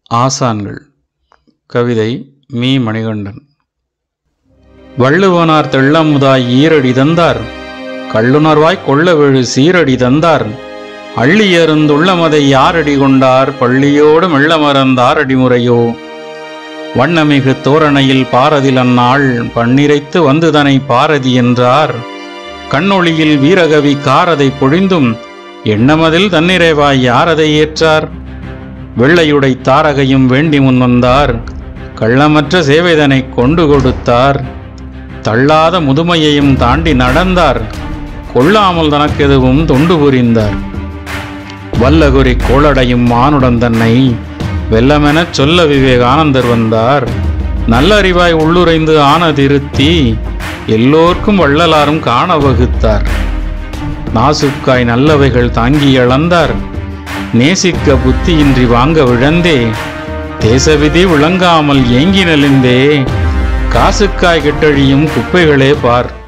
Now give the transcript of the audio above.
ஆசான்கள் கவிதை மீ மணிகண்டன் வள்ளுவனார் தெள்ளமுதாய் ஈரடி தந்தார் கள்ளுணர்வாய் கொள்ளவெழு சீரடி தந்தார் அள்ளியருந்துள்ளமதை யாரடி கொண்டார் பள்ளியோடு மெல்லமறந்தாரடி முறையோ வண்ணமிகு தோரணையில் பாரதில் அந்நாள் பன்னிரைத்து வந்துதனை பாரதி என்றார் கண்ணொளியில் வீரகவி காரதை பொழிந்தும் எண்ணமதில் தன்னிறைவாய் யாரதை ஏற்றார் வெள்ளையுடை தாரகையும் வேண்டி முன் வந்தார் கள்ளமற்ற சேவைதனை கொண்டு கொடுத்தார் தள்ளாத முதுமையையும் தாண்டி நடந்தார் கொள்ளாமல் தனக்கெதுவும் தொண்டு புரிந்தார் வல்லகுரி கோளடையும் மானுடன் தன்னை வெல்லமெனச் சொல்ல விவேகானந்தர் வந்தார் நல்லறிவாய் உள்ளுரைந்து ஆன திருத்தி எல்லோர்க்கும் வள்ளலாரும் காண வகுத்தார் நாசுக்காய் நல்லவைகள் தாங்கி இழந்தார் நேசிக்க புத்தியின்றி வாங்க விழந்தே தேசவிதி விளங்காமல் ஏங்கி நெளிந்தே காசுக்காய் கெட்டழியும் குப்பைகளே பார்